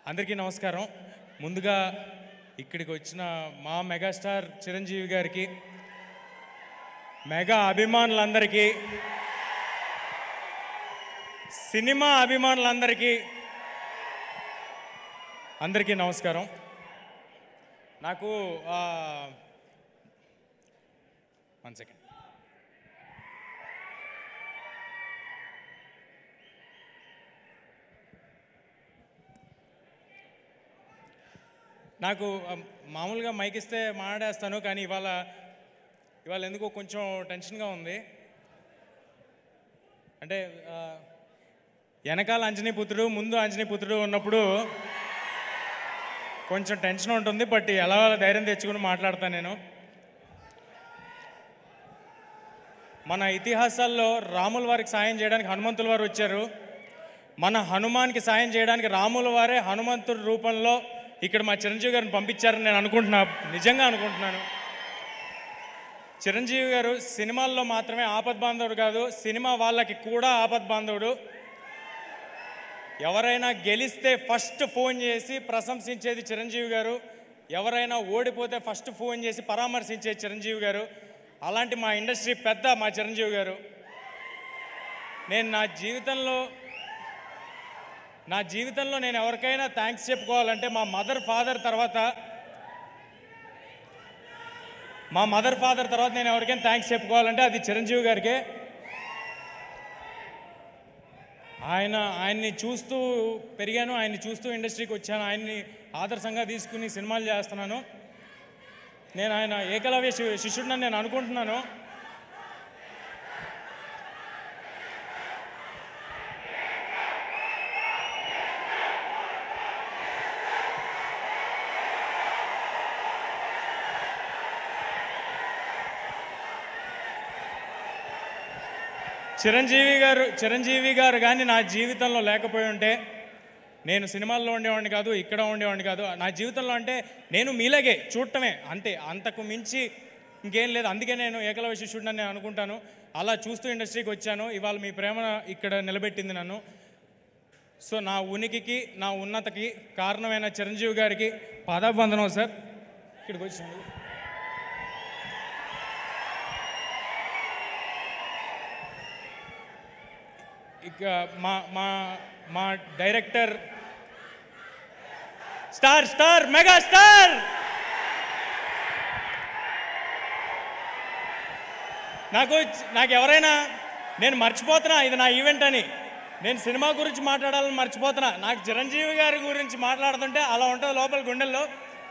అందరికీ నమస్కారం ముందుగా ఇక్కడికి వచ్చిన మా మెగాస్టార్ చిరంజీవి గారికి మెగా అభిమానులందరికీ సినిమా అభిమానులందరికీ అందరికీ నమస్కారం నాకు వన్ సెకండ్ నాకు ఆ, మామూలుగా మైక్ ఇస్తే మాట్లాడేస్తాను కానీ ఇవాళ ఇవాళ ఎందుకో కొంచెం టెన్షన్గా ఉంది అంటే ఆ, వెనకాల అంజనీ పుత్రుడు ముందు అంజనీ పుత్రుడు ఉన్నప్పుడు కొంచెం టెన్షన్ ఉంటుంది బట్ ఎలా ధైర్యం తెచ్చుకుని మాట్లాడతాను నేను మన ఇతిహాసాల్లో రాముల వారికి సాయం చేయడానికి హనుమంతుల వారు వచ్చారు మన హనుమాన్కి సాయం చేయడానికి రాముల వారే హనుమంతుడి రూపంలో ఇక్కడ మా చిరంజీవి గారిని పంపించారని నేను అనుకుంటున్నా నిజంగా అనుకుంటున్నాను చిరంజీవి గారు సినిమాల్లో మాత్రమే ఆపద్ బాంధవుడు కాదు సినిమా వాళ్ళకి కూడా ఆపద్ బాంధవుడు ఎవరైనా గెలిస్తే ఫస్ట్ ఫోన్ చేసి ప్రశంసించేది చిరంజీవి గారు ఎవరైనా ఓడిపోతే ఫస్ట్ ఫోన్ చేసి పరామర్శించేది చిరంజీవి గారు అలాంటి మా ఇండస్ట్రీ పెద్ద మా చిరంజీవి గారు నేను నా జీవితంలో నా జీవితంలో నేను ఎవరికైనా థ్యాంక్స్ చెప్పుకోవాలంటే మా మదర్ ఫాదర్ తర్వాత మా మదర్ ఫాదర్ తర్వాత నేను ఎవరికైనా థ్యాంక్స్ చెప్పుకోవాలంటే అది చిరంజీవి గారికే ఆయన ఆయన్ని చూస్తూ పెరిగాను ఆయన్ని చూస్తూ ఇండస్ట్రీకి వచ్చాను ఆయన్ని ఆదర్శంగా తీసుకుని సినిమాలు చేస్తున్నాను నేను ఆయన ఏకలవ్య శి- శిష్యుడినని నేను అనుకుంటున్నాను చిరంజీవి గారు చిరంజీవి గారు కానీ నా జీవితంలో లేకపోయి ఉంటే నేను సినిమాల్లో ఉండేవాడిని కాదు ఇక్కడ ఉండేవాడిని కాదు నా జీవితంలో అంటే నేను మీలాగే చూడటమే అంతే అంతకు మించి ఇంకేం లేదు అందుకే నేను ఏకలవ్య శిష్యుడిని నేను అనుకుంటాను అలా చూస్తూ ఇండస్ట్రీకి వచ్చాను ఇవాళ మీ ప్రేమ ఇక్కడ నిలబెట్టింది నన్ను సో నా ఉనికికి నా ఉన్నతకి కారణమైన చిరంజీవి గారికి పాదాబంధనం సార్ ఇక్కడికి వచ్చింది ఇక మా మా మా director star star mega star నాకు నాకు ఎవరైనా నేను మర్చిపోతున్నా ఇది నా ఈవెంట్ అని నేను సినిమా గురించి మాట్లాడాలని మర్చిపోతున్నా నాకు చిరంజీవి గారి గురించి మాట్లాడుతుంటే అలా ఉంటుంది లోపల గుండెల్లో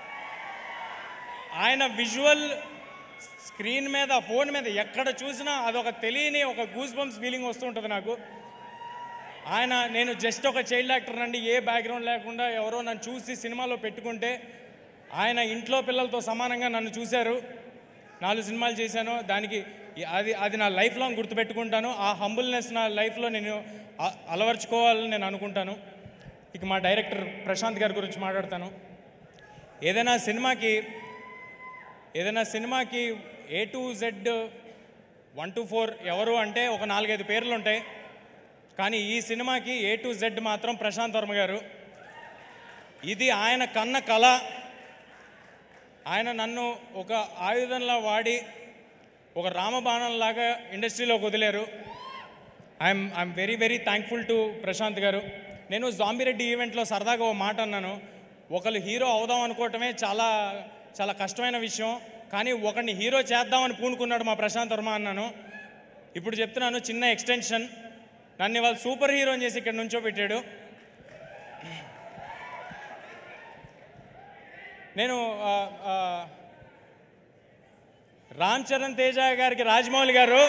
ఆయన విజువల్ స్క్రీన్ మీద ఫోన్ మీద ఎక్కడ చూసినా అదొక తెలియని ఒక గూస్ బంప్స్ ఫీలింగ్ వస్తూ ఉంటుంది నాకు ఆయన నేను జస్ట్ ఒక చైల్డ్ యాక్టర్ అండి ఏ బ్యాక్గ్రౌండ్ లేకుండా ఎవరో నన్ను చూసి సినిమాలో పెట్టుకుంటే ఆయన ఇంట్లో పిల్లలతో సమానంగా నన్ను చూశారు నాలుగు సినిమాలు చేశాను దానికి ఈ- అది అది నా లైఫ్ లాంగ్ గుర్తుపెట్టుకుంటాను ఆ హంబుల్నెస్ నా లైఫ్లో నేను అ- అలవర్చుకోవాలని నేను అనుకుంటాను ఇక మా డైరెక్టర్ ప్రశాంత్ గారి గురించి మాట్లాడతాను ఏదైనా సినిమాకి ఏదైనా సినిమాకి A to Z one two four ఎవరు అంటే ఒక నాలుగైదు పేర్లు ఉంటాయి కానీ ఈ సినిమాకి ఏ టు జెడ్ మాత్రం ప్రశాంత్ వర్మ గారు ఇది ఆయన కన్న కళ ఆయన నన్ను ఒక ఆయుధంలా వాడి ఒక రామబాణంలాగా ఇండస్ట్రీలోకి వదిలేరు I'm I'm very very thankful to Prashanth గారు నేను జాంబిరెడ్డి ఈవెంట్లో సరదాగా ఓ మాట అన్నాను ఒకళ్ళు హీరో అవుదాం అనుకోవటమే చాలా చాలా కష్టమైన విషయం కానీ ఒకరిని హీరో చేద్దామని పూనుకున్నాడు మా ప్రశాంత్ వర్మ అన్నాను ఇప్పుడు చెప్తున్నాను చిన్న ఎక్స్టెన్షన్ నన్ను ఇవాళ సూపర్ హీరోని చేసి ఇక్కడ నుంచో పెట్టాడు నేను ఆ, ఆ, రామ్ చరణ్ తేజ గారికి రాజమౌళి గారు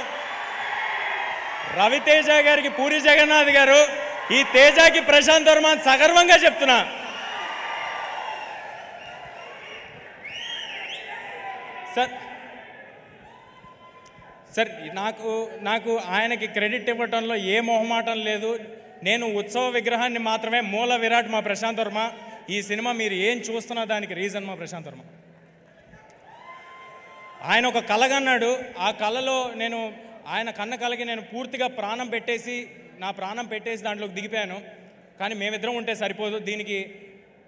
రవితేజ గారికి పూరి జగన్నాథ్ గారు ఈ తేజకి ప్రశాంత్ వర్మ అని సగర్వంగా చెప్తున్నా సార్ సార్ నాకు నాకు ఆయనకి క్రెడిట్ ఇవ్వటంలో ఏ మొహమాటం లేదు నేను ఉత్సవ విగ్రహాన్ని మాత్రమే మూల విరాట్ మా ప్రశాంత్ వర్మ ఈ సినిమా మీరు ఏం చూస్తున్నా దానికి రీజన్ మా ప్రశాంత్ వర్మ ఆయన ఒక కలగన్నాడు ఆ కళలో నేను ఆయన కన్న కలకి నేను పూర్తిగా ప్రాణం పెట్టేసి నా ప్రాణం పెట్టేసి దాంట్లోకి దిగిపోయాను కానీ మేమిద్దరం ఉంటే సరిపోదు దీనికి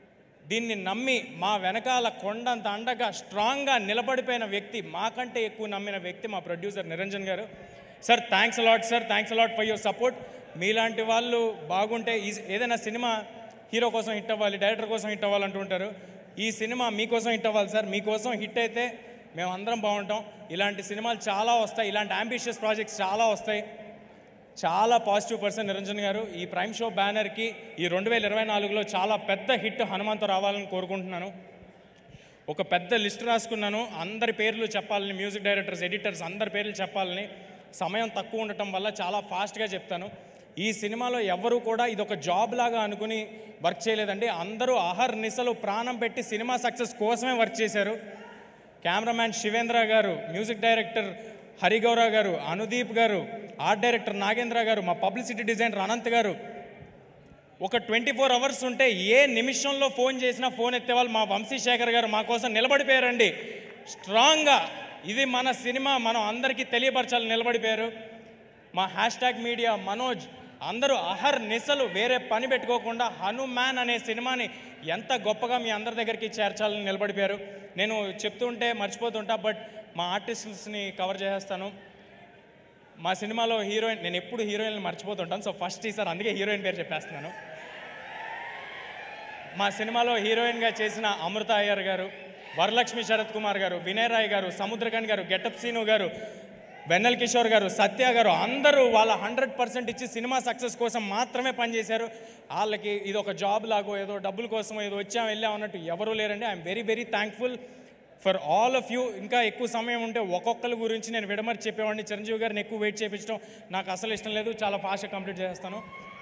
దీన్ని నమ్మి మా వెనకాల కొండంత అండగా స్ట్రాంగ్గా నిలబడిపోయిన వ్యక్తి మాకంటే ఎక్కువ నమ్మిన వ్యక్తి మా producer Niranjan garu sir thanks a lot sir thanks a lot for your support మీలాంటి వాళ్ళు బాగుంటే ఈ- ఏదైనా సినిమా హీరో కోసం హిట్ అవ్వాలి డైరెక్టర్ కోసం హిట్ అవ్వాలంటూ ఉంటారు ఈ సినిమా మీకోసం హిట్ అవ్వాలి సార్ మీకోసం హిట్ అయితే మేము అందరం బాగుంటాం ఇలాంటి సినిమాలు చాలా వస్తాయి ఇలాంటి అంబిషియస్ ప్రాజెక్ట్స్ చాలా వస్తాయి చాలా పాజిటివ్ పర్సన్ నిరంజన్ గారు ఈ ప్రైమ్ షో బ్యానర్కి ఈ రెండు వేల ఇరవై నాలుగులో చాలా పెద్ద హిట్ హనుమంతు రావాలని కోరుకుంటున్నాను ఒక పెద్ద లిస్ట్ రాసుకున్నాను అందరి పేర్లు చెప్పాలని మ్యూజిక్ డైరెక్టర్స్ ఎడిటర్స్ అందరి పేర్లు చెప్పాలని సమయం తక్కువ ఉండటం వల్ల చాలా ఫాస్ట్గా చెప్తాను ఈ సినిమాలో ఎవరు కూడా ఇది ఒక జాబ్ లాగా అనుకుని వర్క్ చేయలేదండి అందరూ అహర్ నిశలు ప్రాణం పెట్టి సినిమా సక్సెస్ కోసమే వర్క్ చేశారు cameraman Shivendra garu music director హరిగౌరవ్ గారు అనుదీప్ గారు ఆర్ట్ డైరెక్టర్ నాగేంద్ర గారు మా పబ్లిసిటీ డిజైనర్ అనంత్ గారు ఒక ట్వంటీ ఫోర్ అవర్స్ ఉంటే ఏ నిమిషంలో ఫోన్ చేసినా ఫోన్ ఎత్తేవాళ్ళు మా వంశీశేఖర్ గారు మా కోసం నిలబడిపోయారండి స్ట్రాంగ్గా ఇది మన సినిమా మనం అందరికీ తెలియపరచాలని నిలబడిపోయారు మా హ్యాష్ ట్యాగ్ మీడియా మనోజ్ అందరూ అహర్ నిశలు వేరే పని పెట్టుకోకుండా హనుమాన్ అనే సినిమాని ఎంత గొప్పగా మీ అందరి దగ్గరికి చేర్చాలని నిలబడిపోయారు నేను చెప్తుంటే మర్చిపోతుంటా బట్ మా ఆర్టిస్ట్స్ని కవర్ చేసేస్తాను మా సినిమాలో హీరోయిన్ నేను ఎప్పుడు హీరోయిన్ మర్చిపోతుంటాను సో ఫస్ట్ ఈసారి అందుకే హీరోయిన్ పేరు చెప్పేస్తున్నాను మా సినిమాలో హీరోయిన్గా చేసిన అమృత అయ్యర్ గారు వరలక్ష్మి శరత్ కుమార్ గారు వినయ్ రాయ్ గారు సముద్రకన్ గారు గెటప్ సీను గారు వెన్నెల్ కిషోర్ గారు సత్య గారు అందరూ వాళ్ళ హండ్రెడ్ పర్సెంట్ ఇచ్చి సినిమా సక్సెస్ కోసం మాత్రమే పనిచేశారు వాళ్ళకి ఇది ఒక జాబ్ లాగో ఏదో డబ్బుల కోసం ఏదో వచ్చాం వెళ్ళాం అన్నట్టు ఎవరూ లేరండి I'm very very thankful for all of you ఇంకా ఎక్కువ సమయం ఉంటే ఒక్కొక్కరి గురించి నేను విడమరి చెప్పేవాడిని చిరంజీవి గారిని ఎక్కువ వెయిట్ చేయించడం నాకు అసలు ఇష్టం లేదు చాలా ఫాస్ట్గా కంప్లీట్ చేస్తాను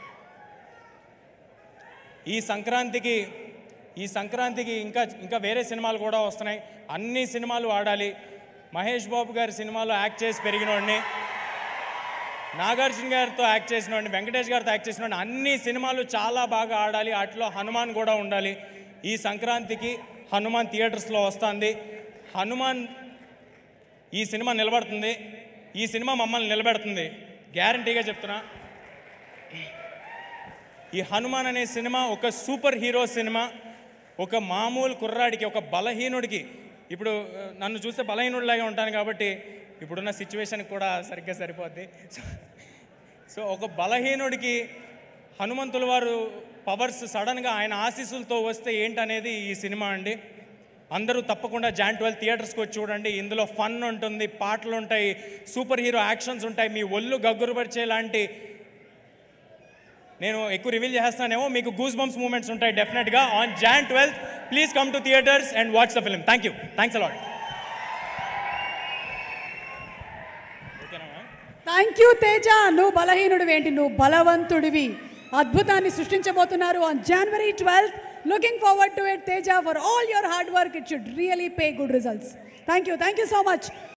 ఈ సంక్రాంతికి ఈ సంక్రాంతికి ఇంకా ఇంకా వేరే సినిమాలు కూడా వస్తున్నాయి అన్ని సినిమాలు ఆడాలి మహేష్ బాబు గారి సినిమాలో యాక్ట్ చేసి పెరిగినోడిని నాగార్జున గారితో యాక్ట్ చేసినోడిని వెంకటేష్ గారితో యాక్ట్ చేసినోడిని అన్ని సినిమాలు చాలా బాగా ఆడాలి వాటిలో హనుమాన్ కూడా ఉండాలి ఈ సంక్రాంతికి హనుమాన్ థియేటర్స్లో వస్తుంది హనుమాన్ ఈ సినిమా నిలబడుతుంది ఈ సినిమా మమ్మల్ని నిలబెడుతుంది గ్యారంటీగా చెప్తున్నా ఈ హనుమాన్ అనే సినిమా ఒక సూపర్ హీరో సినిమా ఒక మామూలు కుర్రాడికి ఒక బలహీనుడికి ఇప్పుడు ఆ, నన్ను చూస్తే బలహీనుడిలాగే ఉంటాను కాబట్టి ఇప్పుడున్న సిచ్యువేషన్కి కూడా సరిగ్గా సరిపోద్ది సో- సో ఒక బలహీనుడికి హనుమంతుల వారు పవర్స్ సడన్గా ఆయన ఆశీస్సులతో వస్తే ఏంటనేది ఈ సినిమా అండి అందరూ తప్పకుండా జాన్ ట్వెల్వ్ థియేటర్స్కి వచ్చి చూడండి ఇందులో ఫన్ ఉంటుంది పాటలు ఉంటాయి సూపర్ హీరో యాక్షన్స్ ఉంటాయి మీ ఒళ్ళు గగ్గురుపరిచే లాంటి నేను ఎక్కువ రివీల్ చేస్తానేమో మీకు గూస్ బంప్స్ మూమెంట్స్ ఉంటాయి డెఫినెట్గా on January twelfth please come to theatres and watch the film thank you thanks a lot ఓకేనా థ్యాంక్ యూ తేజ నువ్వు బలహీనుడివి ఏంటి నువ్వు బలవంతుడివి అద్భుతాన్ని సృష్టించబోతున్నారు on January twelfth looking forward to it Teja for all your hard work it should really pay good results thank you thank you so much